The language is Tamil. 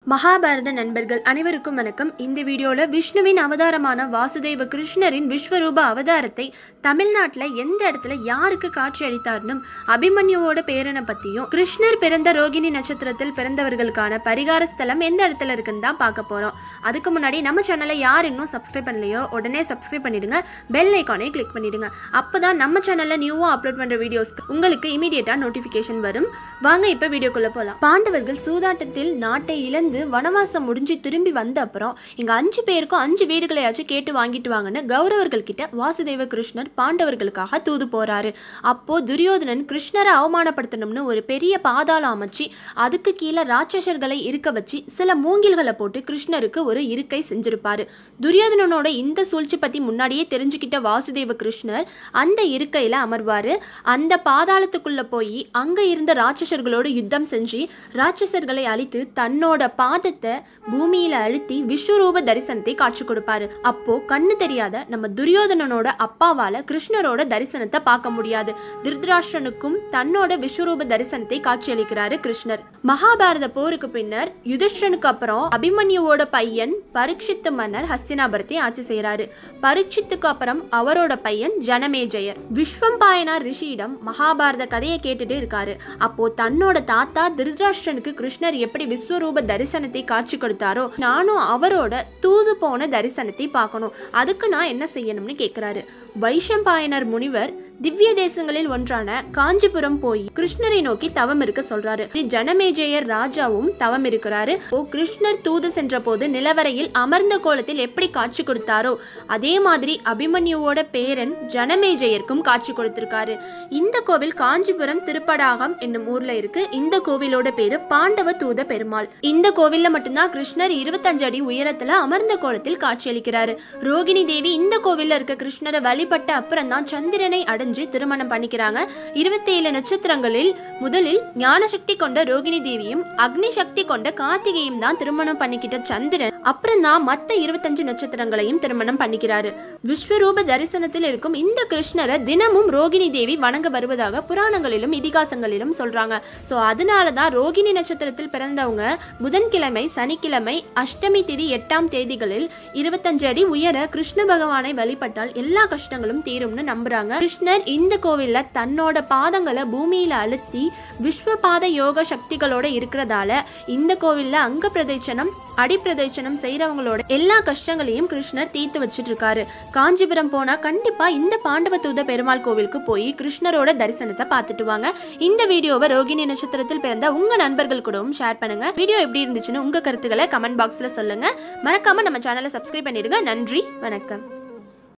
மகாபாரத நண்பர்கள் அனைவருக்கும் வணக்கம் இந்த வீடியோல விஷ்ணுவின் அவதாரமான வாசுதேவ கிருஷ்ணரின் விஸ்வரூப அவதாரத்தை தமிழ்நாட்டில் எந்த இடத்துல யாருக்கு காட்சி அளித்தார்னு அபிமன்யுவோட பேரனை பத்தியும் கிருஷ்ணர் பிறந்த ரோகிணி நட்சத்திரத்தில் பிறந்தவர்களுக்கான பரிகார ஸ்தலம் எந்த இடத்துல இருக்குன்னு தான் பார்க்க போறோம் அதுக்கு முன்னாடி நம்ம சேனலை யார் இன்னும் சப்ஸ்கிரைப் பண்ணலையோ உடனே சப்ஸ்கிரைப் பண்ணிடுங்க பெல் ஐக்கானே கிளிக் பண்ணிடுங்க அப்பதான் நம்ம சேனல்ல நியூவா அப்லோட் பண்ற வீடியோஸ்க்கு உங்களுக்கு இமீடியட்டா நோட்டிபிகேஷன் வரும் வாங்க இப்ப வீடியோக்குள்ள போலாம் பாண்டவர்கள் சூதாட்டத்தில் நாட்டை இழந்து வனவாசம் முடிஞ்சு திரும்பி வந்த அப்புறம் இங்க அஞ்சு பேருக்கும் அஞ்சு வீடுகளையாச்சும் கேட்டு வாங்கிட்டு வாங்கன்னு கௌரவர்கள் கிட்ட வாசுதேவ கிருஷ்ணர் பாண்டவர்களுக்காக தூது போறாரு அப்போ துரியோதனன் கிருஷ்ணரை அவமானப்படுத்தணும்னு ஒரு பெரிய பாதாளம் அமைச்சு அதுக்கு கீழே ராட்சசர்களை இருக்க வச்சு சில மூங்கில்களை போட்டு கிருஷ்ணருக்கு ஒரு இருக்கை செஞ்சிருப்பாரு துரியோதனனோட இந்த சூழ்ச்சி பத்தி முன்னாடியே தெரிஞ்சுக்கிட்ட வாசுதேவ கிருஷ்ணர் அந்த இருக்கையில அமர்வாரு அந்த பாதாளத்துக்குள்ள போய் அங்க இருந்த ராட்சசர்களோடு யுத்தம் செஞ்சு ராட்சசர்களை அழித்து தன்னோட பாதத்தை பூமியில அழுத்தி விஸ்வரூப தரிசனத்தை காட்சி கொடுப்பாரு அப்போ கண்ணு தெரியாத நம்ம துரியோதனனோட அப்பாவால கிருஷ்ணரோட தரிசனத்தை பார்க்க முடியாது திருதராஷ்டிரனுக்கும் தன்னோட விஸ்வரூப தரிசனத்தை காட்சியளிக்கிறாரு கிருஷ்ணர் மகாபாரத போருக்கு பின்னர் யுதிஷ்டனுக்கு அப்புறம் அபிமன்யுவோட பையன் பரீட்சித்து மன்னர் ஹஸ்தினாபுரத்தை ஆட்சி செய்யறாரு பரீட்சித்துக்கு அப்புறம் அவரோட பையன் ஜனமேஜயர் விஸ்வம்பாயனார் ரிஷியிடம் மகாபாரத கதையை கேட்டுட்டு இருக்காரு அப்போ தன்னோட தாத்தா திருதராஷ்டிரனுக்கு கிருஷ்ணர் எப்படி விஸ்வரூப தரிசனத்தை காட்சி கொடுத்தாரோ நானும் அவரோட தூது போன தரிசனத்தை பார்க்கணும் அதுக்கு நான் என்ன செய்யணும்னு கேட்கிறாரு வைஷம்பாயனர் முனிவர் திவ்ய தேசங்களில் ஒன்றான காஞ்சிபுரம் போய் கிருஷ்ணரை நோக்கி தவம் இருக்க சொல்றாரு ஜனமேஜயர் ராஜாவும் தவம் இருக்கிறாரு ஓ கிருஷ்ணர் தூது சென்ற போது நிலவரையில் அமர்ந்த கோலத்தில் எப்படி காட்சி கொடுத்தாரோ அதே மாதிரி அபிமன்யுவோட பேரன் ஜனமேஜயருக்கும் காட்சி கொடுத்திருக்காரு இந்த கோவில் காஞ்சிபுரம் திருப்படாகம் என்னும் ஊர்ல இருக்கு இந்த கோவிலோட பேரு பாண்டவ தூத பெருமாள் இந்த கோவில்ல மட்டும்தான் கிருஷ்ணர் இருபத்தஞ்சு அடி உயரத்துல அமர்ந்த கோலத்தில் காட்சியளிக்கிறாரு ரோகிணி தேவி இந்த கோவில்ல இருக்க கிருஷ்ணரை வழிபட்ட அப்புறம் தான் சந்திரனை அடைஞ்சு திருமணம் பண்ணிக்கிறாங்க இருபத்தி ஏழு நட்சத்திரங்களில் முதலில் ஞான சக்தி கொண்ட ரோகிணி தேவியும் அக்னி சக்தி கொண்ட கார்த்திகையும் தான் திருமணம் பண்ணிக்கிட்ட சந்திரன் அப்புறம் தான் மத்த இருபத்தஞ்சு நட்சத்திரங்களையும் திருமணம் பண்ணிக்கிறாரு விஸ்வரூப தரிசனத்தில் இருக்கும் இந்த கிருஷ்ணரை தினமும் ரோகிணி தேவி வணங்க வருவதாக புராணங்களிலும் இதிகாசங்களிலும் சொல்றாங்க ஸோ அதனால தான் ரோகிணி நட்சத்திரத்தில் பிறந்தவங்க புதன்கிழமை சனிக்கிழமை அஷ்டமி திதி எட்டாம் தேதிகளில் இருபத்தஞ்சு அடி உயர கிருஷ்ண பகவானை வழிபட்டால் எல்லா கஷ்டங்களும் தீரும்னு நம்புறாங்க கிருஷ்ணர் இந்த கோவில்ல தன்னோட பாதங்களை பூமியில அழுத்தி விஸ்வபாத யோக சக்திகளோட இருக்கிறதால இந்த கோவில்ல அங்க பிரதட்சணம் அடிப்பிரதட்சணம் செய்யறவங்களோட எல்லா கஷ்டங்களையும் கிருஷ்ணர் தீர்த்து வச்சிட்டு இருக்காரு காஞ்சிபுரம் போனா கண்டிப்பா இந்த பாண்டவ தூத பெருமாள் கோவிலுக்கு போய் கிருஷ்ணரோட தரிசனத்தை பார்த்துட்டு வாங்க இந்த வீடியோவை ரோகிணி நட்சத்திரத்தில் பிறந்த உங்க நண்பர்கள் கூடவும் ஷேர் பண்ணுங்க வீடியோ எப்படி இருந்துச்சுன்னு உங்க கருத்துக்களை கமெண்ட் பாக்ஸ்ல சொல்லுங்க மறக்காம நம்ம சேனலை சப்ஸ்கிரைப் பண்ணிடுங்க நன்றி வணக்கம்